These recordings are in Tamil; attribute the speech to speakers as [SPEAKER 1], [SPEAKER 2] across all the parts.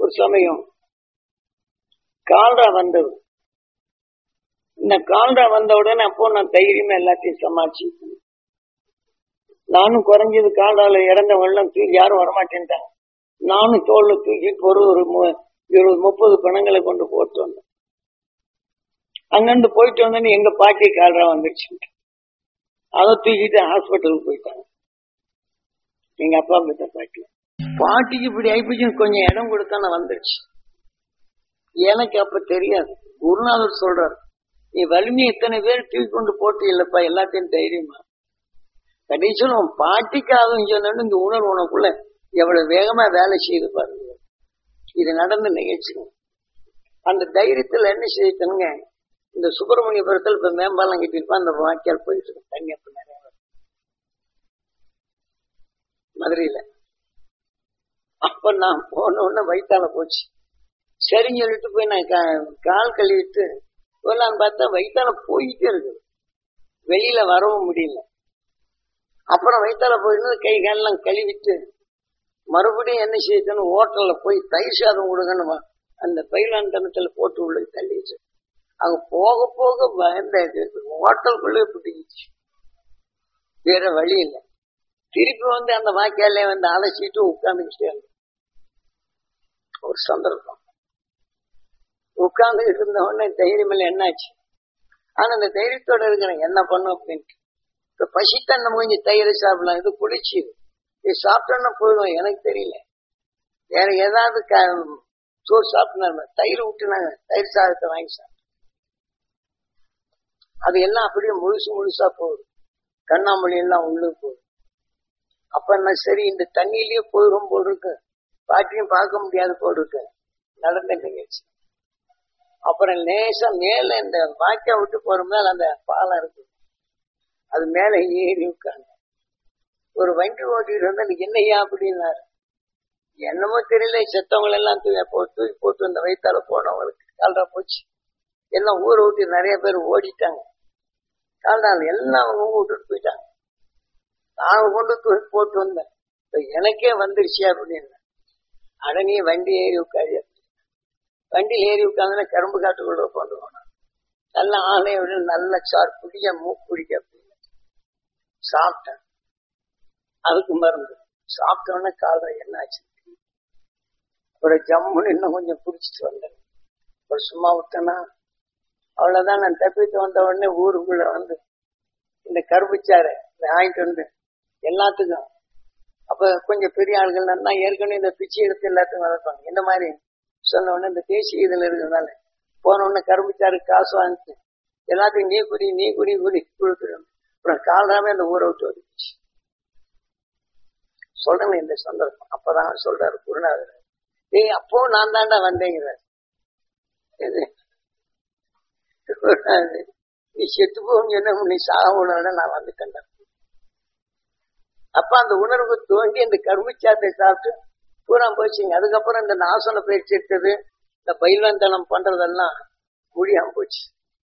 [SPEAKER 1] ஒரு சமயம் கால்ரா வந்தது இந்த கால்ரா வந்த உடனே அப்போ நான் தைரியமா எல்லாத்தையும் சமாளிச்சு நானும் குறைஞ்சது கால்ரால இறந்த வெள்ளம் தூக்கி யாரும் வரமாட்டேன்ட்டாங்க நானும் தோல்ல தூக்கிட்டு ஒரு ஒரு மு- இருபது முப்பது பணங்களை கொண்டு போட்டு வந்தேன் அங்கிருந்து போயிட்டு வந்தோன்னு எங்க பாட்டி கால்ரா வந்துருச்சு அதை தூக்கிட்டு ஹாஸ்பிட்டலுக்கு போயிட்டாங்க எங்க அப்பா கிட்ட பாட்டி பாட்டிக்கு இப்படி ஆயிப்போச்சுன்னு கொஞ்சம் இடம் கொடுத்தானே வந்துருச்சு எனக்கு அப்ப தெரியாது குருநாதர் சொல்றார் நீ வலிமை இத்தனை பேர் தூக்கி கொண்டு போட்டு இல்லப்பா எல்லாத்தையும் தைரியமா கடைசியில் உன் பாட்டிக்காகவும் சொன்னு இந்த உணர்வு உனக்குள்ள எவ்வளவு வேகமா வேலை செய்து பாருங்க இது நடந்த நிகழ்ச்சி அந்த தைரியத்துல என்ன செய்யணுங்க இந்த சுப்பிரமணியபுரத்தில் இப்ப மேம்பாலம் கட்டிருப்பா அந்த வாக்கியால் போயிட்டு இருக்கு தண்ணி அப்ப நிறைய வரும். மதுரையில அப்ப நான் போன உடனே வயிற்றால போச்சு சரின்னு சொல்லிட்டு போய் நான் கா- கால் கழுவிட்டு போலான்னு பார்த்தா வயிற்றால போயிட்டே இருக்கு வெளியில வரவும் முடியல அப்புறம் வயிற்றால போயிருந்து கை காலெல்லாம் கழுவிட்டு மறுபடியும் என்ன செய்யணும் ஹோட்டல்ல போய் தயிர் சாதம் கொடுங்கன்னு வா- அந்த பயிலான் தனத்துல போட்டு உள்ள தள்ளிச்சு அங்க போக போக பயந்த ஹோட்டலுக்குள்ளே பிடிக்கிச்சு வேற வழி இல்லை திருப்பி வந்து அந்த வாய்க்காலே வந்து அலசிட்டு உட்காந்துக்கிட்டே இருந்தேன். ஒரு சந்தர்ப்பம் உட்கார்ந்து இருந்த உடனே தைரியம் இல்லை என்னாச்சு ஆனா அந்த தைரியத்தோட இருக்கிறேன் என்ன பண்ணும் அப்படின்ட்டு இப்ப பசித்தன்னை முடிஞ்சு தயிர் சாப்பிடலாம் இது குளிச்சு இது சாப்பிட்டோன்னா போயிடும் எனக்கு தெரியல வேற ஏதாவது க- சோறு சாப்பிட்டா தயிர் விட்டுனாங்க தயிர் சாதத்தை வாங்கி சாப்பிட்டேன் அது எல்லாம் அப்படியே முழுசு முழுசா போகுது கண்ணாமொழி எல்லாம் உள்ளுக்கு போகுது அப்ப என்ன சரி இந்த தண்ணியிலேயே போயிடும் போல் இருக்கு பாட்டியும் பார்க்க முடியாது போல் இருக்கு நடந்த நிகழ்ச்சி அப்புறம் லேசா மேல இந்த வாக்கியா விட்டு போற மேல அந்த பாலம் இருக்கு அது மேல ஏறி உட்கார்ந்து ஒரு வண்டி ஓட்டிட்டு இருந்தா "நீ என்னய்யா அப்படின்னாரு என்னமோ தெரியல செத்தவங்க எல்லாம் தூக்கி போ- தூக்கி போட்டு அந்த வயிற்றால போனவங்களுக்கு கால்ரா போச்சு எல்லாம் ஊரை விட்டு நிறைய பேர் ஓடிட்டாங்க கால்டால் எல்லாம் அவங்க விட்டுட்டு போயிட்டாங்க நான் கொண்டு தூக்கி போட்டு வந்தேன் இப்ப எனக்கே வந்துருச்சு அப்படின்னு அடனே வண்டி ஏறி உட்காரு வண்டியில் ஏறி உட்காந்துனா கரும்பு காட்டுக்குள்ள கொண்டு போனோம் நல்ல ஆலையை விட நல்ல சார் பிடிக்க மூக்கு பிடிக்க அப்படின்னு சாப்பிட்டேன் அதுக்கு மருந்து சாப்பிட்டோன்னே காலை என்னாச்சு அப்புறம் ஜம்முன்னு இன்னும் கொஞ்சம் பிடிச்சிட்டு வந்தேன் ஒரு சும்மா விட்டேன்னா அவ்வளவுதான் நான் தப்பிட்டு வந்த உடனே ஊருக்குள்ள வந்து இந்த கருப்புச்சாறு இதை வாங்கிட்டு வந்து எல்லாத்துக்கும் அப்ப கொஞ்சம் பெரிய ஆள்கள் நான் ஏற்கனவே இந்த பிச்சை எடுத்து எல்லாத்துக்கும் வளர்ப்பாங்க இந்த மாதிரி சொன்ன உடனே இந்த தேசிய இதுல இருக்கிறதுனால போன உடனே கரும்புச்சாறு காசு வாங்கிட்டு எல்லாத்தையும் நீ குடி நீ குடி குடி கொடுத்துடும் அப்புறம் காலராமே அந்த ஊரை விட்டு வந்துச்சு சொல்றேன் இந்த சந்தர்ப்பம் அப்பதான் சொல்றாரு குருநாதர் ஏய் அப்போ நான் தாண்டா வந்தேங்கிறார் இது குருநாதர், நீ செத்து போகும் சொன்ன நீ சாக உணர்வு நான் வந்துட்டேன்டா அப்ப அந்த உணர்வு தோண்டி அந்த கரும்புச்சாத்தை சாப்பிட்டு பூரா போச்சுங்க அதுக்கப்புறம் இந்த நாசன பயிற்சி எடுத்தது இந்த பயில்வந்தனம் பண்றதெல்லாம் முடியாம போச்சு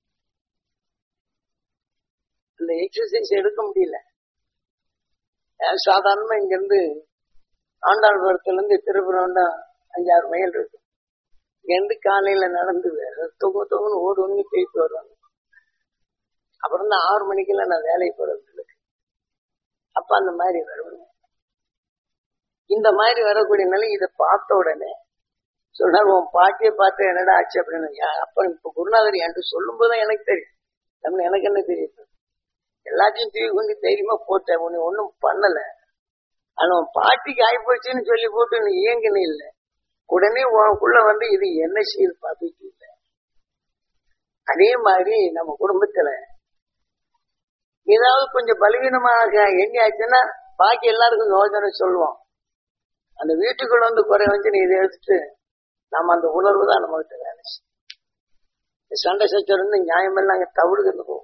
[SPEAKER 1] இந்த எக்ஸசைஸ் எடுக்க முடியல ஏன் சாதாரணமா இங்க இருந்து ஆண்டாள்புரத்துல இருந்து திருப்புரம் தான் அஞ்சாறு மைல் இருக்கு இங்க இருந்து காலையில நடந்து தொகு தொகுன்னு ஓடு ஒண்ணு போயிட்டு வருவாங்க அப்புறம் தான் ஆறு மணிக்கெல்லாம் நான் வேலைக்கு போறது அப்ப அந்த மாதிரி வருவாங்க இந்த மாதிரி வரக்கூடிய நிலை இதை பார்த்த உடனே சொன்னார் உன் பாட்டியை பார்த்து என்னடா ஆச்சு அப்படின்னு யா- அப்ப இப்ப குருநாதர் என்று சொல்லும் போதுதான் எனக்கு தெரியும் நம்ம எனக்கு என்ன தெரியும் எல்லாத்தையும் தூக்கி கொண்டு தைரியமா போட்டேன் உன்னை ஒண்ணும் பண்ணல ஆனா உன் பாட்டிக்கு ஆயிப்போச்சுன்னு சொல்லி போட்டு நீ இயங்கின இல்ல உடனே உனக்குள்ள வந்து இது என்ன செய்யுது பார்த்துட்டு இல்ல அதே மாதிரி நம்ம குடும்பத்துல ஏதாவது கொஞ்சம் பலவீனமாக எண்ணி ஆச்சுன்னா பாக்கி எல்லாருக்கும் யோசனை சொல்லுவோம் அந்த வீட்டுக்குள்ள வந்து குறை வந்து நீ இதை எடுத்துட்டு நம்ம அந்த உணர்வு தான் நம்ம கிட்ட வேலை செய்யும். இந்த சண்டை சச்சரவு இருந்து நியாயமெல்லாம் அங்க தவிடுகிறது போகும்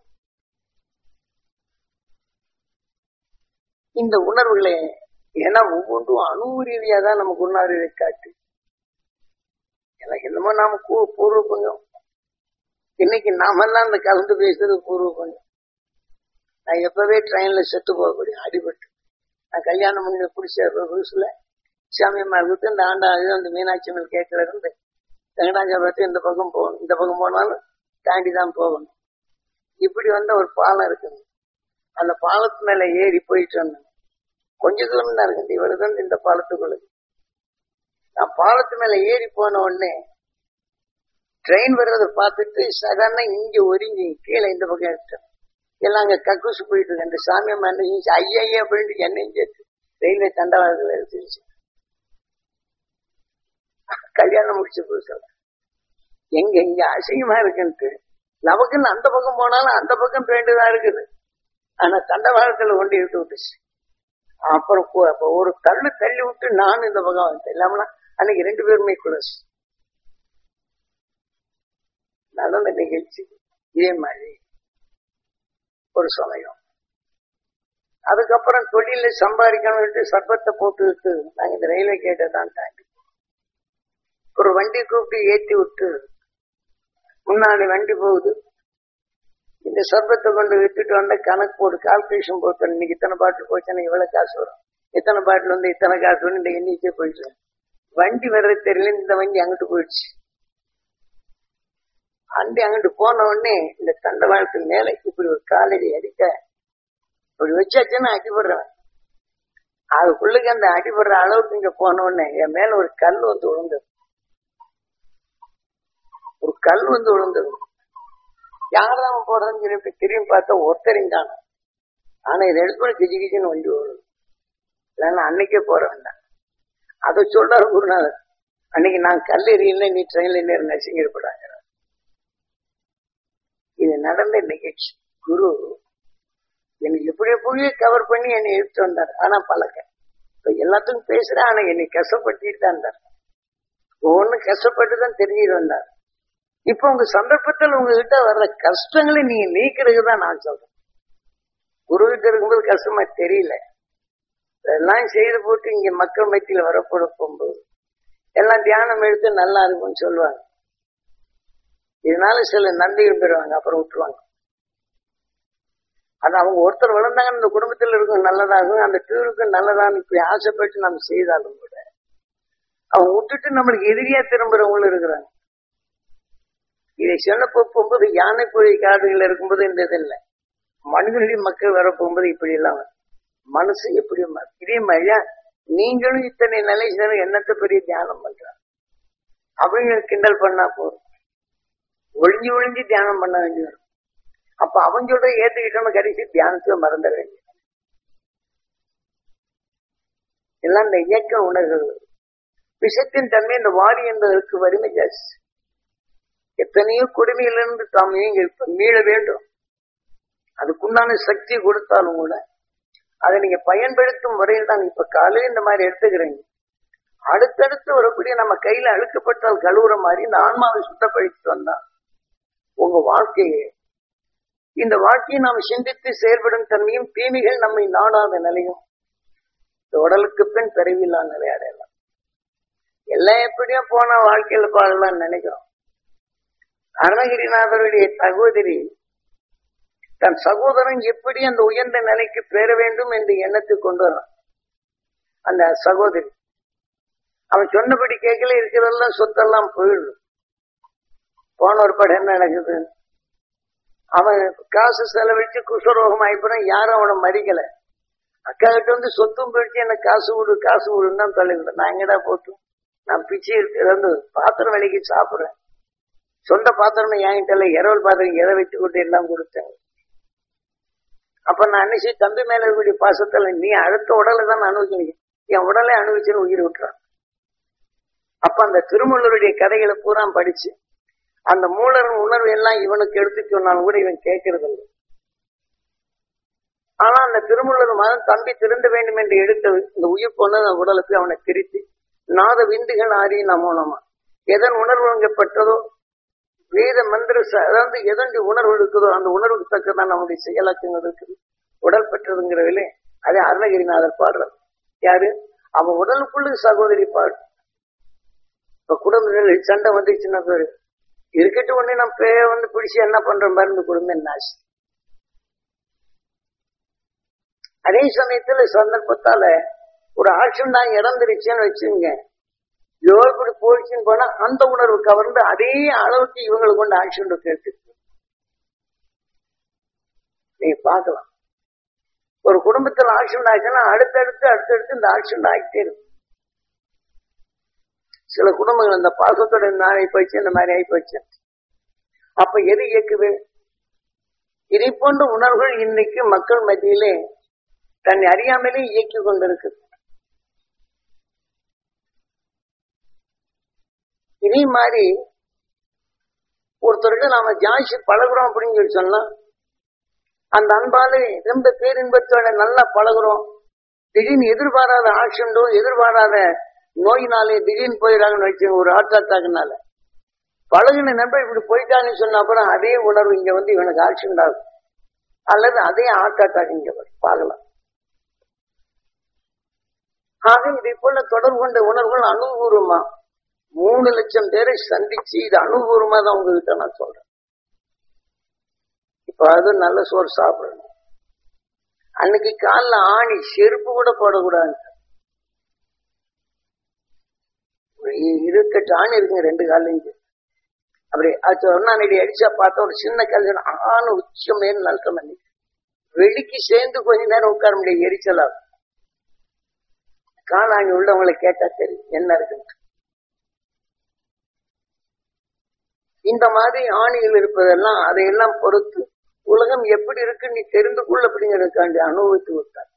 [SPEAKER 1] இந்த உணர்வுகளை ஏன்னா ஒவ்வொன்றும் அணு ரீதியா தான் நம்ம குருநாதரை காட்டு எனக்கு என்னமோ நாம கூ- பூர்வ பங்கம் இன்னைக்கு நாமெல்லாம் இந்த கலந்து பேசுறது பூர்வ பங்கம் நான் எப்பவே ட்ரெயின்ல செத்து போகக்கூடிய அடிபட்டு நான் கல்யாணம் பண்ணி பிடிச்ச புதுசுல சாமியம்மா கொடுத்து இந்த ஆண்டா அந்த மீனாட்சி அம்மன் கேட்கல இருந்து வெங்கடாஜலபுரத்து இந்த பக்கம் போகணும் இந்த பக்கம் போனாலும் தாண்டி தான் போகணும் இப்படி வந்த ஒரு பாலம் இருக்குது அந்த பாலத்து மேல ஏறி போயிட்டு வந்தேன் கொஞ்ச தூரம் தான் இருக்குது இவ்வளவு தான் இந்த பாலத்துக்குள்ள நான் பாலத்து மேல ஏறி போன உடனே ட்ரெயின் வர்றதை பார்த்துட்டு சடனா இங்க ஒதுங்கி கீழே இந்த பக்கம் எடுத்தேன் எல்லாம் அங்க கக்கூசு போயிட்டு இருக்கு அந்த சாமியம்மா என்ன செஞ்சு ஐயா அப்படின்ட்டு என்னையும் சேர்த்து ரயில்வே தண்டவாளத்தில் எடுத்துருச்சு கல்யாணம் முடிச்சு புதுசாக எங்க இங்க அசிங்கமா இருக்குன்ட்டு நமக்குன்னு அந்த பக்கம் போனாலும் அந்த பக்கம் வேண்டுதான் இருக்குது ஆனா தண்டவாளத்துல கொண்டு இட்டு விட்டுச்சு அப்புறம் போ- அப்ப ஒரு தள்ளு தள்ளி விட்டு நானும் இந்த பக்கம் வந்தேன் இல்லாமனா அன்னைக்கு ரெண்டு பேருமே குலஸ் நடந்த நிகழ்ச்சி இதே மாதிரி ஒரு சமயம் அதுக்கப்புறம் தொழில சம்பாதிக்கணும்ட்டு சர்பத்தை போட்டு விட்டு நாங்க இந்த ரயில்வே கேட்டை தான் தாண்டி ஒரு வண்டி கூப்பிட்டு ஏத்தி விட்டு முன்னாடி வண்டி போகுது இந்த சர்பத்தை கொண்டு விட்டுட்டு வந்த கணக்கு போட்டு கால்குலேஷன் போட்டு இன்னைக்கு இத்தனை பாட்டில் போச்சுன்னா இவ்வளவு காசு வரும் இத்தனை பாட்டில் வந்து இத்தனை காசு வரும் இந்த எண்ணிக்கை போயிடுச்சு வண்டி வர்றது தெரியல இந்த வண்டி அங்கிட்டு போயிடுச்சு அண்டி அங்கிட்டு போன உடனே இந்த தண்டவாளத்துக்கு மேல இப்படி ஒரு காலடி அடிக்க இப்படி வச்சாச்சுன்னா அடிபடுறவன் அதுக்குள்ளுக்கு அந்த அடிபடுற அளவுக்கு இங்க போன உடனே என் மேல ஒரு கல் வந்து விழுந்தது ஒரு கல் வந்து விழுந்தது யாரெல்லாம் போறதுன்னு சொல்லிட்டு திரும்பி பார்த்தா ஒருத்தரையும் காணும் ஆனா இதை எடுத்து கிஜி கிஜின்னு வண்டி ஓடுது இல்லைன்னா அன்னைக்கே போற வேண்டாம் அதை சொல்றாரு குருநாதர் அன்னைக்கு நான் கல் எறியல நீ ட்ரெயின்ல நேரம் நசிங்கிடப்படாங்க இது நடந்த நிகழ்ச்சி குரு எனக்கு எப்படி எப்படியோ கவர் பண்ணி என்னை எடுத்து வந்தார் ஆனா பழக்க இப்ப எல்லாத்துக்கும் பேசுறேன் ஆனா என்னை கஷ்டப்படுத்திட்டு தான் இருந்தார் ஒவ்வொன்றும் கஷ்டப்பட்டு தான் தெரிஞ்சுட்டு வந்தார் இப்ப உங்க சந்தர்ப்பத்தில் உங்ககிட்ட வர்ற கஷ்டங்களை நீங்க நீக்கிறதுக்கு தான் நான் சொல்றேன் குருகிட்ட இருக்கும்போது கஷ்டமா தெரியல இதெல்லாம் செய்து போட்டு இங்க மக்கள் மத்தியில வரப்பட போகும்போது எல்லாம் தியானம் எடுத்து நல்லா இருக்கும்னு சொல்லுவாங்க இதனால சில நன்மைகள் பெறுவாங்க அப்புறம் விட்டுருவாங்க அது அவங்க ஒருத்தர் வளர்ந்தாங்க இந்த குடும்பத்தில் இருக்கும் நல்லதாகும் அந்த டூருக்கு நல்லதான்னு இப்படி ஆசைப்பட்டு நம்ம செய்தாலும் கூட அவங்க விட்டுட்டு நம்மளுக்கு எதிரியா திரும்புறவங்களும் இருக்கிறாங்க இதை சொன்னப்போ போகும்போது யானை புழி காடுகள் இருக்கும்போது இந்த இது இல்லை மனிதனுடைய மக்கள் வர போகும்போது இப்படி எல்லாம் வரும். மனசு எப்படி மாறும். இதே மாதிரியா நீங்களும் இத்தனை நிலை செய்யணும் என்னத்தை பெரிய தியானம் பண்றாங்க அவங்க கிண்டல் பண்ணா போதும் ஒளிஞ்சு ஒளிஞ்சு தியானம் பண்ண வேண்டி வரும் அப்ப அவன் சொல்ற ஏத்துக்கிட்டோம் கடைசி தியானத்துல மறந்துட வேண்டிய எல்லாம் இந்த இயக்க உணர்வு விஷத்தின் தன்மை இந்த வாரி என்பதற்கு வறுமை ஜாஸ்தி எத்தனையோ கொடுமையிலிருந்து தாம் நீங்க இப்ப மீள வேண்டும் அதுக்குண்டான சக்தி கொடுத்தாலும் கூட அதை நீங்க பயன்படுத்தும் முறையில் தான் இப்ப காலையில் இந்த மாதிரி எடுத்துக்கிறீங்க அடுத்தடுத்து வரக்கூடிய நம்ம கையில அழுக்கப்பட்டால் கழுவுற மாதிரி இந்த ஆன்மாவை சுத்தப்படுத்திட்டு வந்தா உங்க வாழ்க்கையை இந்த வாழ்க்கையை நாம் சிந்தித்து செயல்படும் தன்மையும் தீமைகள் நம்மை நாடாத நிலையும் இந்த உடலுக்கு பின் பிறவில்லா நிலை அடையலாம் எல்லாம் எப்படியோ போன வாழ்க்கையில பாடலாம் நினைக்கிறோம் அருணகிரிநாதருடைய சகோதரி தன் சகோதரன் எப்படி அந்த உயர்ந்த நிலைக்கு பெற வேண்டும் என்று எண்ணத்தை கொண்டு வரான் அந்த சகோதரி அவன் சொன்னபடி கேட்கல இருக்கிறதெல்லாம் சொத்தெல்லாம் போயிடுது போன ஒரு படம் என்ன நடக்குது அவன் காசு செலவழிச்சு குஷ்டரோகம் ஆயிப்போனா யாரும் அவனை மதிக்கல அக்கா கிட்ட வந்து சொத்தும் போயிடுச்சு எனக்கு காசு கொடு காசு கொடுன்னு தான் தொலைவில்லை நான் எங்கடா போட்டு நான் பிச்சை எடுத்து பாத்திரம் விலைக்கு சாப்பிடுறேன் சொந்த பாத்திரம் என்கிட்ட இல்லை இரவல் பாத்திரம் எதை வச்சு கொண்டு எல்லாம் கொடுத்தேன் அப்ப நான் அன்னைக்கு தம்பி மேல இருக்கக்கூடிய பாசத்துல நீ அடுத்த உடலை தான் அனுபவிக்கணும் என் உடலை அனுபவிச்சுன்னு உயிர் விட்டுறான் அப்ப அந்த திருமூலருடைய கதைகளை பூரா படிச்சு அந்த மூலரின் உணர்வு எல்லாம் இவனுக்கு எடுத்து சொன்னாலும் கூட இவன் கேட்கறது இல்லை ஆனா அந்த திருமூலர் மதம் தம்பி திருந்த வேண்டும் என்று எடுத்தது இந்த உயிர் போன உடலுக்கு அவனை திருத்தி நாத விந்துகள் ஆறி மூலமா எதன் உணர்வு அங்கே பெற்றதோ வேத மந்திர ச- அதாவது எதனுடைய உணர்வு இருக்குதோ அந்த உணர்வுக்கு தக்கதான் நம்முடைய செயலாக்கங்கள் இருக்குது உடல் பெற்றதுங்கிறதுலே அதே அருணகிரிநாதர் பாடுறார் யாரு அவன் உடலுக்குள்ள சகோதரி பாடு இப்ப குடும்பத்தில் சண்டை வந்துச்சுன்னா பேரு இருக்கட்டும் உடனே நம்ம பே வந்து பிடிச்சி என்ன பண்றோம் பாருங்க குடும்பம் என்ன ஆச்சு அதே சமயத்துல சந்தர்ப்பத்தால ஒரு ஆக்ஷன் தான் இறந்துருச்சுன்னு வச்சுங்க எவ்வளவு இப்படி போயிடுச்சுன்னு போனா அந்த உணர்வு கவர்ந்து அதே அளவுக்கு இவங்களுக்கு கொண்டு ஆக்ஷன் எடுத்து நீங்க பார்க்கலாம் ஒரு குடும்பத்துல ஆக்ஷன் ஆச்சுன்னா அடுத்தடுத்து அடுத்தடுத்து இந்த ஆக்ஷன் ஆகிட்டே இருக்கும் சில குடும்பங்கள் இந்த பாசத்தோட இந்த ஆகி போச்சு இந்த மாதிரி ஆகி போச்சு அப்ப எது இயக்குது இதை போன்ற உணர்வுகள் இன்னைக்கு மக்கள் மத்தியிலே தன்னை அறியாமலே இயக்கி கொண்டிருக்கு இதே மாதிரி ஒருத்தருக்கு நாம ஜாஸ்தி பழகுறோம் அப்படின்னு சொல்லி சொன்னா அந்த அன்பாலே ரொம்ப பேரின்பத்தோட நல்லா பழகுறோம் திடீர்னு எதிர்பாராத ஆக்சிடென்டோ எதிர்பாராத நோயினாலே திடீர்னு போயிடாங்கன்னு வச்சு ஒரு ஹார்ட் அட்டாக்னால பழகின நம்பர் இப்படி போயிட்டான்னு சொன்ன அப்புறம் அதே உணர்வு இங்க வந்து இவனுக்கு ஆக்சிடென்ட் ஆகும் அல்லது அதே ஹார்ட் அட்டாக் இங்க வரும் பார்க்கலாம் ஆக இதை போல தொடர்பு கொண்ட உணர்வுகள் அனுபவமா மூணு லட்சம் பேரை சந்திச்சு இது அனுபவமா தான் உங்ககிட்ட நான் சொல்றேன் இப்ப அது நல்ல சோறு சாப்பிடணும் அன்னைக்கு காலில் ஆணி செருப்பு கூட போடக்கூடாது இருக்கட்டு ஆணி இருக்குங்க ரெண்டு காலையும் அப்படி அது ஒன்னாடி அடிச்சா பார்த்தா ஒரு சின்ன கல் ஆணு உச்சமே நல்கம் பண்ணி வெளிக்கு சேர்ந்து கொஞ்ச நேரம் உட்கார முடியாது எரிச்சலா காலாணி உள்ளவங்களை கேட்டா தெரியும் என்ன இருக்குன்னு இந்த மாதிரி ஆணிகள் இருப்பதெல்லாம் அதையெல்லாம் பொறுத்து உலகம் எப்படி இருக்கு நீ தெரிந்து கொள்ள அப்படிங்கிறதுக்காண்டி அனுபவித்து விட்டார்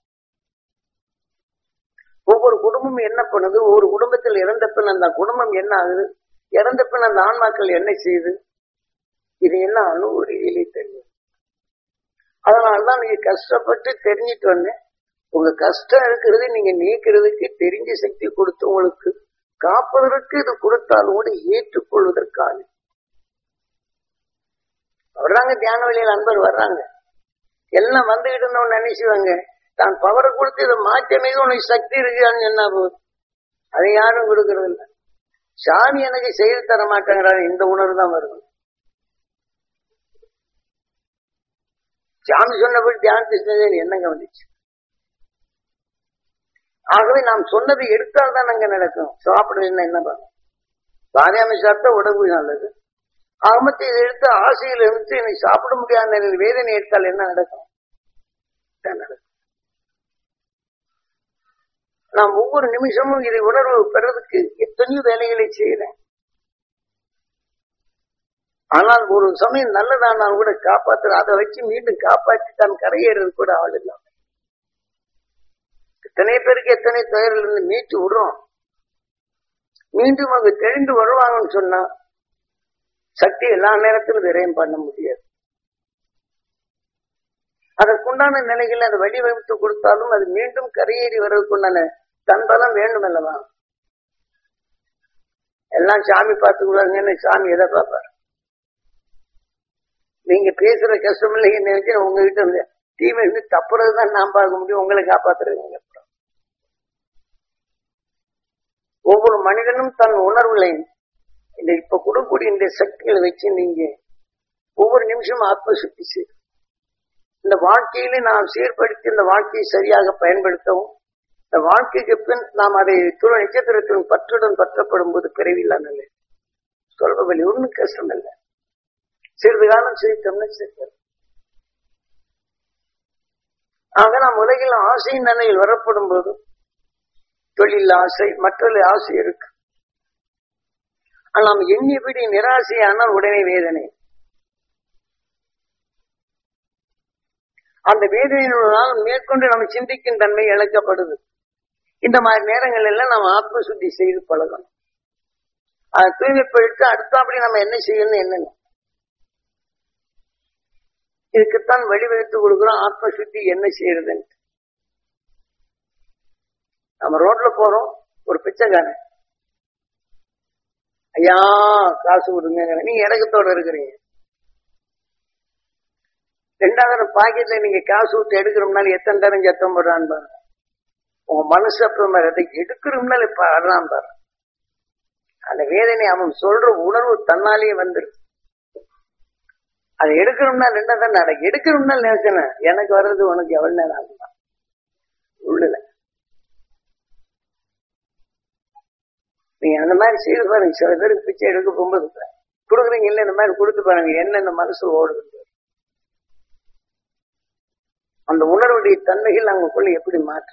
[SPEAKER 1] ஒவ்வொரு குடும்பமும் என்ன பண்ணுது ஒவ்வொரு குடும்பத்தில் இறந்த பின் அந்த குடும்பம் என்ன ஆகுது இறந்த பின் அந்த ஆன்மாக்கள் என்ன செய்யுது இதையெல்லாம் அனுபவியிலே தெரியும் அதனாலதான் நீங்க கஷ்டப்பட்டு தெரிஞ்சிட்டு வந்தேன் உங்க கஷ்டம் இருக்கிறது நீங்க நீக்கிறதுக்கு தெரிஞ்ச சக்தி கொடுத்து உங்களுக்கு காப்பதற்கு இது கொடுத்தாலும் கூட ஏற்றுக்கொள்வதற்கான வர்றாங்க தியான வழியில் அன்பர் வர்றாங்க எல்லாம் வந்துகிட்டு இருந்தவங்க நினைச்சுவாங்க தான் பவரை கொடுத்து இதை மாற்றமே உனக்கு சக்தி இருக்குன்னு என்ன போகுது அதை யாரும் கொடுக்கறது இல்லை சாமி எனக்கு செய்து தர மாட்டேங்கிறாங்க இந்த உணர்வு தான் வருது சாமி சொன்னபடி தியானத்தை செஞ்சது என்னங்க வந்துச்சு ஆகவே நாம் சொன்னதை எடுத்தால் தான் அங்க நடக்கும் சாப்பிடுறதுன்னா என்ன பண்ணும் பாதாமி சாப்பிட்டா உடம்பு நல்லது ஆகமத்தை இதை எடுத்து ஆசையில் இருந்து எனக்கு சாப்பிட முடியாத வேதனை எடுத்தால் என்ன நடக்கும் நடக்கும் நாம் ஒவ்வொரு நிமிஷமும் இதை உணர்வு பெறதுக்கு எத்தனையோ வேலைகளை செய்யறேன் ஆனால் ஒரு சமயம் நல்லதானால் கூட காப்பாற்ற அதை வச்சு மீண்டும் காப்பாற்றி தான் கரையேறது கூட ஆள் இல்லாம எத்தனை பேருக்கு எத்தனை துயரில் இருந்து மீட்டு விடுறோம் மீண்டும் அவங்க தெரிந்து வருவாங்கன்னு சொன்னா சக்தி எல்லா நேரத்திலும் விரயம் பண்ண முடியாது அதற்குண்டான நிலைகள் அதை வடிவமைத்து கொடுத்தாலும் அது மீண்டும் கரையேறி வர்றதுக்குண்டான தன்பலம் வேண்டும் அல்லவா எல்லாம் சாமி பார்த்துக்கூடாதுன்னு சாமி எதை பார்ப்பார் நீங்க பேசுற கஷ்டம் இல்லைன்னு நினைச்சு உங்ககிட்ட இருந்து தீமை இருந்து தப்புறதுதான் நான் பார்க்க முடியும் உங்களை காப்பாத்துறதுங்க ஒவ்வொரு மனிதனும் தன் உணர்வுகளை இந்த இப்ப கொடுக்கக்கூடிய இந்த சக்திகளை வச்சு நீங்க ஒவ்வொரு நிமிஷமும் ஆத்ம சுத்தி செய்யும் இந்த வாழ்க்கையில நாம் சீர்படுத்தி இந்த வாழ்க்கையை சரியாக பயன்படுத்தவும் இந்த வாழ்க்கைக்கு பின் நாம் அதை துணை நட்சத்திரத்தின் பற்றுடன் பற்றப்படும் போது பிறவில்லா நிலை சொல்பவழி ஒன்றும் கஷ்டம் இல்லை சிறிது காலம் செய்தோம்னா சரி ஆக நாம் உலகில் ஆசையின் நிலையில் வரப்படும் போது தொழில் ஆசை மற்றொரு ஆசை இருக்கு நாம் எண்ணியபடி நிராசையானால் உடனே வேதனை அந்த வேதனையினால் மேற்கொண்டு நம்ம சிந்திக்கும் தன்மை இழக்கப்படுது இந்த மாதிரி நேரங்கள் எல்லாம் நம்ம ஆத்ம சுத்தி செய்து பழகணும் அதை தூய்மைப்படுத்தி அடுத்தபடி நம்ம என்ன செய்யணும் என்னன்னு இதுக்குத்தான் வழிவகுத்து கொடுக்குறோம் ஆத்ம சுத்தி என்ன செய்யறதுன்னு நம்ம ரோட்ல போறோம் ஒரு பிச்சைக்காரன் ஐயா காசு கொடுங்க நீங்க இடக்கத்தோட இருக்கிறீங்க ரெண்டாவது பாக்கெட்ல நீங்க காசு விட்டு எடுக்கிறோம்னால எத்தனை தரம் சத்தம் போடுறான்னு பாருங்க உங்க மனசு அப்புறம் அதை எடுக்கிறோம்னால இப்ப அறான் பாரு அந்த வேதனை அவன் சொல்ற உணர்வு தன்னாலேயே வந்துரு அதை எடுக்கணும்னா ரெண்டாவது தான் அதை எடுக்கணும்னா நினைச்சேன் எனக்கு வர்றது உனக்கு எவ்வளவு நேரம் ஆகுமா உள்ளல நீங்க அந்த மாதிரி செய்து பாருங்க சில பேருக்கு பிச்சை எடுக்க போகும்போது கொடுக்குறீங்க இல்ல இந்த மாதிரி கொடுத்து பாருங்க என்ன இந்த மனசு ஓடுது அந்த உணர்வுடைய தன்மைகள் அவங்களுக்குள்ள எப்படி மாற்று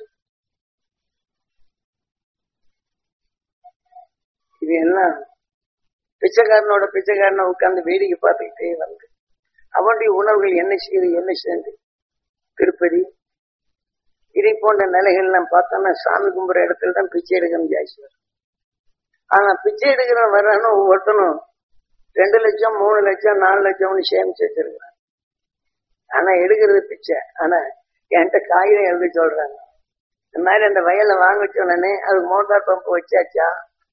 [SPEAKER 1] இது எல்லாம் பிச்சைக்காரனோட பிச்சைக்காரனை உட்கார்ந்து வேடிக்கை பார்த்துக்கிட்டே வந்து அவனுடைய உணர்வுகள் என்ன செய்யுது என்ன சேர்ந்து திருப்பதி இதை போன்ற நிலைகள் எல்லாம் பார்த்தோம்னா சாமி கும்பிட்ற இடத்துல தான் பிச்சை எடுக்கணும் ஜாஸ்தி வரும் ஆனா பிச்சை எடுக்கிற வர்றானு ஒவ்வொருத்தனும் ரெண்டு லட்சம் மூணு லட்சம் நாலு லட்சம்னு சேமிச்சு வச்சிருக்கான் ஆனா எடுக்கிறது பிச்சை ஆனா என்கிட்ட காகிதம் எழுதி சொல்றாங்க இந்த மாதிரி அந்த வயல்ல வாங்க சொன்னே அதுக்கு மோட்டார் பம்ப் வச்சாச்சா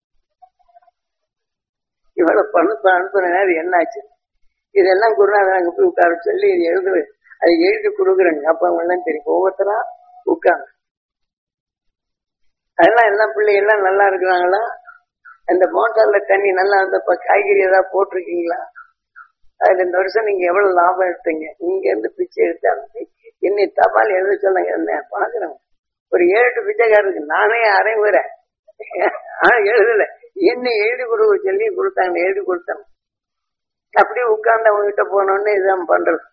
[SPEAKER 1] இவ்வளவு பணத்தை அனுப்புறேன் அது என்னாச்சு இதெல்லாம் குருநாதன் அங்க போய் உட்கார சொல்லி இது எழுது அதை எழுதி கொடுக்குறேங்க அப்ப அவங்க எல்லாம் தெரியும் ஒவ்வொருத்தரா உட்காங்க அதெல்லாம் எல்லா பிள்ளை எல்லாம் நல்லா இருக்கிறாங்களா அந்த மோட்டார்ல தண்ணி நல்லா இருந்தப்ப காய்கறி ஏதாவது போட்டிருக்கீங்களா அதுல இந்த வருஷம் நீங்க எவ்வளவு லாபம் எடுத்தீங்க இங்க இருந்து பிச்சை எடுத்தாங்க என்னை தபால் எழுத சொன்னாங்க என்ன பாக்குறேன் ஒரு ஏழு எட்டு பிச்சைக்காரருக்கு நானே அரைங்குறேன் ஆனா எழுதல என்ன எழுதி கொடுக்க சொல்லி கொடுத்தாங்க எழுதி கொடுத்தாங்க அப்படியே உட்கார்ந்து அவங்க கிட்ட போனோடனே இதான் பண்றது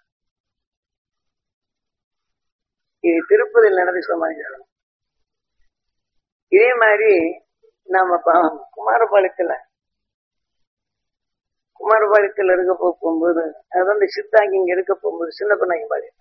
[SPEAKER 1] இது திருப்பதியில் நடந்த சமாச்சாரம் இதே மாதிரி நாம குமாரபாளையத்துல குமாரபாளையத்துல இருக்க போகும்போது அதாவது அந்த சித்தாங்கி இங்க இருக்க போகும்போது சின்ன பண்ணாங்க பாளையம்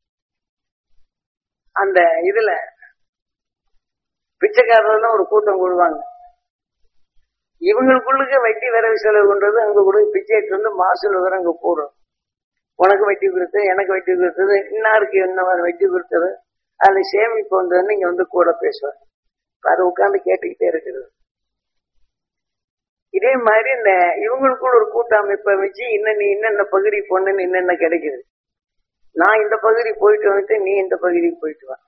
[SPEAKER 1] அந்த இதுல பிச்சைக்காரர்கள் ஒரு கூட்டம் கூடுவாங்க இவங்களுக்குள்ளுக்கு வட்டி வரவு செலவு பண்றது அங்க கூட பிச்சை எடுத்து வந்து மாசூல் வர அங்க போடுறோம் உனக்கு வட்டி கொடுத்து எனக்கு வட்டி கொடுத்தது இன்னாருக்கு என்ன மாதிரி வட்டி கொடுத்தது அதுல சேமிப்பு வந்ததுன்னு இங்க வந்து கூட பேசுவாங்க அதை உட்கார்ந்து கேட்டுக்கிட்டே இருக்கிறது இதே மாதிரி இந்த இவங்களுக்குள்ள ஒரு கூட்டமைப்பை வச்சு இன்னும் இன்னென்ன பகுதி பொண்ணுன்னு என்னென்ன கிடைக்குது நான் இந்த பகுதி போயிட்டு வந்துட்டு நீ இந்த பகுதிக்கு போயிட்டு வா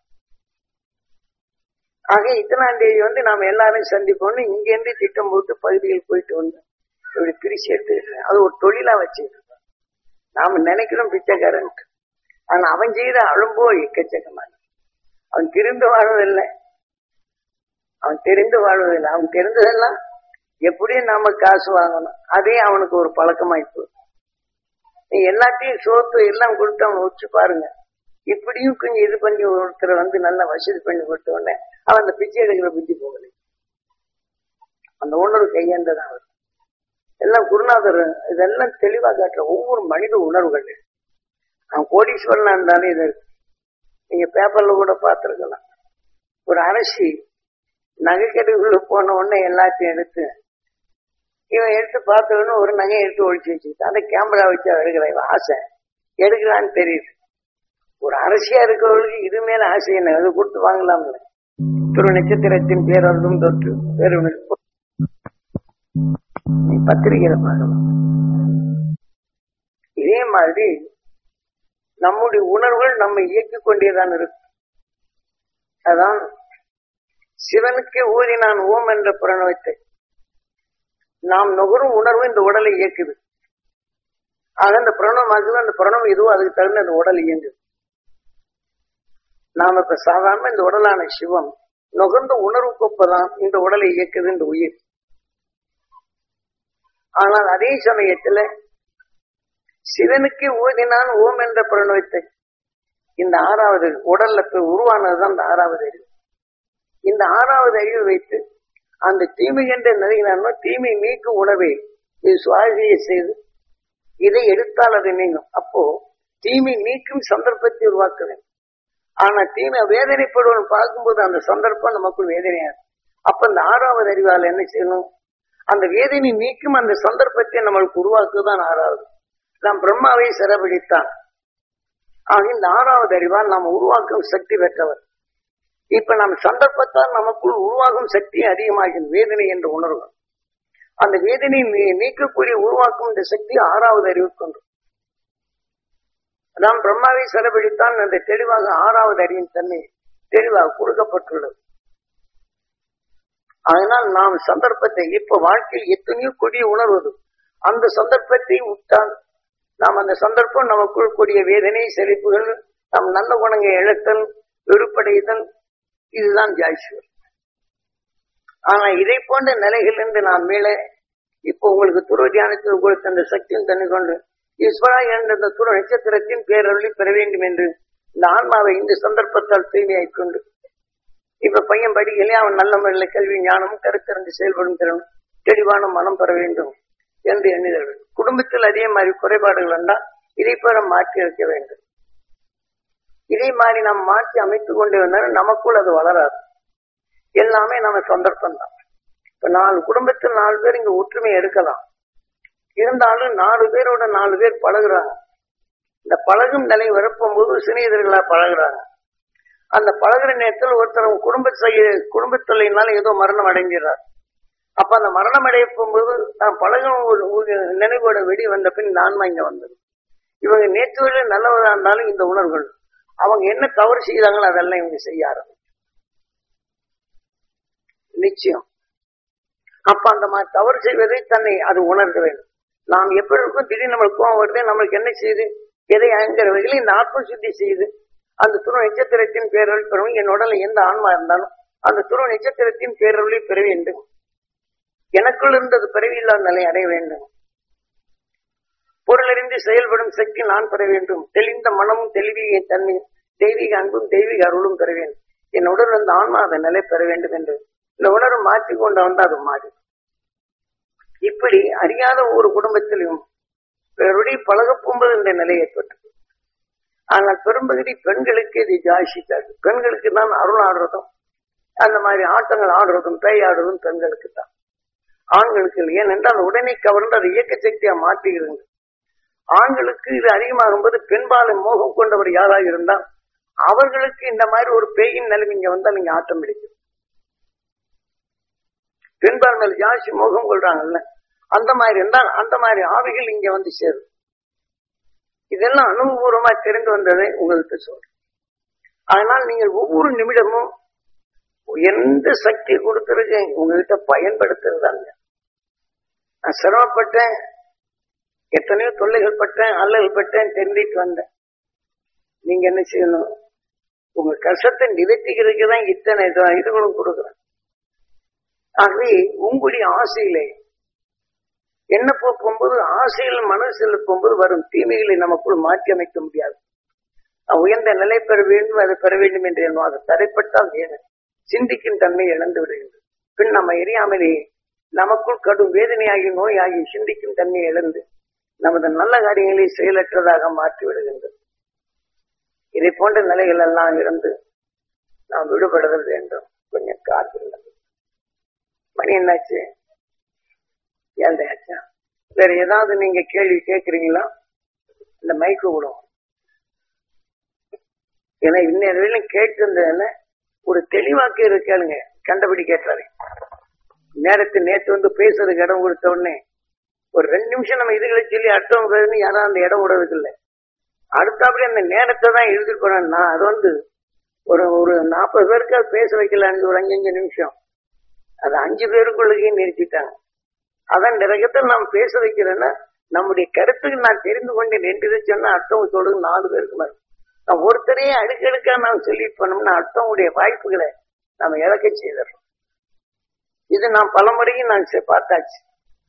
[SPEAKER 1] ஆக இத்தனாம் தேதி வந்து நாம எல்லாரும் சந்திப்போம்னு இங்க இருந்து திட்டம் போட்டு பகுதிகள் போயிட்டு வந்து இப்படி பிரிச்சு எடுத்து அது ஒரு தொழிலா வச்சுட்டு நாம நினைக்கிறோம் பிச்சைக்காரன் ஆனா அவன் செய்த அழும்போ எக்கச்சக்கமான அவன் திருந்து வாழ்வதில்லை அவன் தெரிந்து வாழ்வதில்லை அவன் தெரிந்ததெல்லாம் எப்படியும் நாம காசு வாங்கணும் அதே அவனுக்கு ஒரு பழக்கமாயிப்போ நீ எல்லாத்தையும் சோத்து எல்லாம் கொடுத்து அவன் வச்சு பாருங்க இப்படியும் கொஞ்சம் இது பண்ணி ஒருத்தரை வந்து நல்லா வசதி பண்ணி கொடுத்த உடனே அவன் அந்த பிச்சை எடுக்கிற புத்தி போகலை அந்த உணர்வு கையேந்ததான் வரும் எல்லாம் குருநாதர் இதெல்லாம் தெளிவா காட்டுற ஒவ்வொரு மனித உணர்வுகள் அவன் கோடீஸ்வரனா இருந்தாலும் இது இருக்கு நீங்க பேப்பர்ல கூட பார்த்திருக்கலாம் ஒரு அரசி நகைக்கடைக்குள்ள போன உடனே எல்லாத்தையும் எடுத்து இவன் எடுத்து பார்த்தவொடனே ஒரு நகை எடுத்து ஒழிச்சு வச்சுக்கிட்டு அந்த கேமரா வச்சு எடுக்கிற இவன் ஆசை எடுக்கலான்னு தெரியுது ஒரு அரசியா இருக்கிறவர்களுக்கு இது மேல ஆசை என்ன அது கொடுத்து வாங்கலாம்ல திரு நட்சத்திரத்தின் பேரொன்றும் தொற்று பேரொன்று நீ பத்திரிகையில பார்க்கலாம் இதே மாதிரி நம்முடைய உணர்வுகள் நம்ம இயக்கிக் கொண்டேதான் இருக்கும் அதான் சிவனுக்கு ஊதி நான் ஓம் என்ற பிரணவத்தை நாம் நுகரும் உணர்வு இந்த உடலை இயக்குது ஆக அந்த பிரணவம் ஆகுது அந்த பிரணவம் எதுவும் அதுக்கு தகுந்த அந்த உடல் இயங்குது நாம இப்ப சாதாரண இந்த உடலான சிவம் நுகர்ந்த உணர்வு கொப்பதான் இந்த உடலை இயக்குது இந்த உயிர் ஆனால் அதே சமயத்துல சிவனுக்கு ஊதினான் ஓம் என்ற பிரணவத்தை இந்த ஆறாவது உடல்ல உருவானதுதான் இந்த ஆறாவது அறிவு இந்த ஆறாவது அறிவு வைத்து அந்த தீமை என்ற நிலையிலான தீமை நீக்கும் உணவை இது சுவாசியை செய்து இதை எடுத்தால் அது நீங்கும் அப்போ தீமை நீக்கும் சந்தர்ப்பத்தை உருவாக்க வேண்டும் ஆனா தீமை வேதனைப்படுவன் பார்க்கும்போது அந்த சந்தர்ப்பம் நமக்குள் வேதனையாது அப்ப அந்த ஆறாவது அறிவால் என்ன செய்யணும் அந்த வேதனை நீக்கும் அந்த சந்தர்ப்பத்தை நம்மளுக்கு உருவாக்குதான் ஆறாவது நாம் பிரம்மாவை சிறப்பிடித்தான் ஆக இந்த ஆறாவது அறிவால் நாம் உருவாக்கும் சக்தி பெற்றவர் இப்ப நம் சந்தர்ப்பத்தால் நமக்குள் உருவாகும் சக்தி அதிகமாகிறது வேதனை என்ற உணர்வு அந்த வேதனை நீக்கக்கூடிய உருவாக்கும் இந்த சக்தி ஆறாவது அறிவு கொண்டு நாம் பிரம்மாவை செலவழித்தான் அந்த தெளிவாக ஆறாவது அறிவின் தன்மை தெளிவாக கொடுக்கப்பட்டுள்ளது அதனால் நாம் சந்தர்ப்பத்தை இப்ப வாழ்க்கையில் எத்தனையோ கொடிய உணர்வது அந்த சந்தர்ப்பத்தை விட்டால் நாம் அந்த சந்தர்ப்பம் நமக்குள் கூடிய வேதனை செழிப்புகள் நம் நல்ல குணங்களை இழத்தல் வெறுப்படைதல் இதுதான் ஜாய்ஸ்வர் ஆனா இதை போன்ற நிலைகளிலிருந்து நாம் மீள இப்போ உங்களுக்கு துருவ தியானத்தில் கொடுத்த அந்த சக்தியும் தண்ணி கொண்டு ஈஸ்வரா என்ற இந்த துரு நட்சத்திரத்தின் பேரொழி பெற வேண்டும் என்று இந்த ஆன்மாவை இந்த சந்தர்ப்பத்தால் தூய்மையாக்கிக் கொண்டு இப்ப பையன் படிக்கலையே அவன் நல்ல முறையில் கல்வி ஞானமும் கருத்தறிந்து செயல்படும் திறனும் தெளிவான மனம் பெற வேண்டும் என்று எண்ணுதல் குடும்பத்தில் அதே மாதிரி குறைபாடுகள் இருந்தால் இதை பெற மாற்றி வைக்க வேண்டும் இதே மாதிரி நாம் மாற்றி அமைத்துக் கொண்டு வந்தாலும் நமக்குள் அது வளராது எல்லாமே நம்ம சந்தர்ப்பம் தான் இப்ப நாலு குடும்பத்தில் நாலு பேர் இங்க ஒற்றுமை எடுக்கலாம் இருந்தாலும் நாலு பேரோட நாலு பேர் பழகுறாங்க இந்த பழகும் நிலை வரப்பும்போது சிநேகிதர்களா பழகுறாங்க அந்த பழகுற நேரத்தில் ஒருத்தர் குடும்ப செய்ய குடும்ப தொல்லையினால ஏதோ மரணம் அடைஞ்சிடறார் அப்ப அந்த மரணம் அடைய போகும்போது தான் பழகும் ஒரு ஒரு நினைவோட வெடி வந்த பின் நான்மா இங்க வந்தது இவங்க நேற்று வரை நல்லவதா இருந்தாலும் இந்த உணர்வுகள் அவங்க என்ன தவறு செய்தாங்களோ அதெல்லாம் இவங்க செய்ய ஆரம்பிச்சு நிச்சயம் அப்ப அந்த மாதிரி தவறு செய்வதை தன்னை அது உணர்ந்த வேண்டும் நாம் எப்படி இருக்கும் திடீர்னு நம்மளுக்கு கோவம் வருது நம்மளுக்கு என்ன செய்யுது எதை அங்கிற வகையில் இந்த ஆத்ம சுத்தி செய்யுது அந்த துரு நட்சத்திரத்தின் பேரொழி பெறவும் என் உடல்ல எந்த ஆன்மா இருந்தாலும் அந்த துரு நட்சத்திரத்தின் பேரொழி பெற வேண்டும் எனக்குள் இருந்தது பிறவியில்லாத நிலை அடைய வேண்டும் பொருளறிந்து செயல்படும் சக்தி நான் பெற வேண்டும் தெளிந்த மனமும் தெளிவிய தன்மை தெய்வீக அன்பும் தெய்வீக அருளும் பெற வேண்டும் என் உடல் அந்த ஆன்மா அந்த நிலை பெற வேண்டும் என்று இந்த உணர்வு மாற்றி கொண்டு வந்து அது மாறி இப்படி அறியாத ஒரு குடும்பத்திலும் பிறருடைய பழகப்போம்போது இந்த நிலை ஏற்பட்டது ஆனால் பெரும்பகுதி பெண்களுக்கு இது ஜாசித்தாது பெண்களுக்கு தான் அருள் ஆடுறதும் அந்த மாதிரி ஆட்டங்கள் ஆடுறதும் பேய் ஆடுறதும் பெண்களுக்கு தான் ஆண்களுக்கு இல்லை ஏனென்றால் உடனே கவர்ந்து அதை இயக்க சக்தியா மாற்றுகிறது ஆண்களுக்கு இது அதிகமாகும் போது பெண்பாலை மோகம் கொண்டவர் யாராக இருந்தால் அவர்களுக்கு இந்த மாதிரி ஒரு பேயின் நிலைமை இங்க வந்தால் நீங்க ஆட்டம் பிடிக்கும் பெண்பால் மேல் ஜாஸ்தி மோகம் கொள்றாங்கல்ல அந்த மாதிரி இருந்தால் அந்த மாதிரி ஆவிகள் இங்க வந்து சேரும் இதெல்லாம் அனுபவபூர்வமா தெரிந்து வந்ததை உங்களுக்கு சொல்றேன் அதனால் நீங்கள் ஒவ்வொரு நிமிடமும் எந்த சக்தி கொடுத்துருக்கேன் உங்ககிட்ட பயன்படுத்துறதாங்க நான் சிரமப்பட்டேன் எத்தனையோ தொல்லைகள் பட்டேன் அல்லல் பட்டேன் தெரிஞ்சிட்டு வந்தேன் நீங்க என்ன செய்யணும் உங்க கஷ்டத்தை நிவர்த்திக்கிறதுக்கு தான் இத்தனை இதுகளும் கொடுக்குறேன் ஆகவே உங்களுடைய ஆசையிலே என்ன போகும்போது ஆசையில் மனசில் போகும்போது வரும் தீமைகளை நமக்குள் மாற்றி அமைக்க முடியாது உயர்ந்த நிலை பெற வேண்டும் அதை பெற வேண்டும் என்று எண்ணும் அது தடைப்பட்டால் வேறு சிந்திக்கும் தன்மை இழந்து விடுகின்றது பின் நம்ம எரியாமலே நமக்குள் கடும் வேதனையாகி நோயாகி சிந்திக்கும் தன்மை இழந்து நமது நல்ல காரியங்களை செயலற்றதாக மாற்றி விடுகின்றது இதை போன்ற நிலைகள் எல்லாம் இருந்து நாம் விடுபடுதல் வேண்டும் கொஞ்சம் காத்திருந்தது மணி என்னாச்சு ஏழ்றையாச்சா வேற ஏதாவது நீங்க கேள்வி கேட்கறீங்களா இந்த மைக்கு விடும் ஏன்னா இன்னும் வரையிலும் கேட்டிருந்ததுன்னு ஒரு தெளிவாக்கு இருக்காளுங்க கண்டபடி கேட்டாரு நேரத்து நேற்று வந்து பேசுறதுக்கு இடம் கொடுத்த உடனே ஒரு ரெண்டு நிமிஷம் நம்ம இதுகளை சொல்லி அடுத்தவங்க பேருந்து யாரும் அந்த இடம் விடுறதுக்கு இல்லை அடுத்தாப்படி அந்த நேரத்தை தான் எழுதிட்டு போனேன் நான் அது வந்து ஒரு ஒரு நாற்பது பேருக்கு அது பேச வைக்கலான்னு ஒரு அஞ்சு அஞ்சு நிமிஷம் அது அஞ்சு பேருக்குள்ளேயே நிறுத்திட்டாங்க அதான் நிறையத்தில் நாம் பேச வைக்கிறேன்னா நம்முடைய கருத்துக்கு நான் தெரிந்து கொண்டேன் என்று சொன்னா அடுத்தவங்க சொல்றது நாலு பேருக்கு மேல நான் ஒருத்தரையே அடுக்கடுக்கா நாம் சொல்லிட்டு போனோம்னா அடுத்தவங்களுடைய வாய்ப்புகளை நம்ம இழக்க செய்திடறோம் இது நான் பல முறையும் நான் பார்த்தாச்சு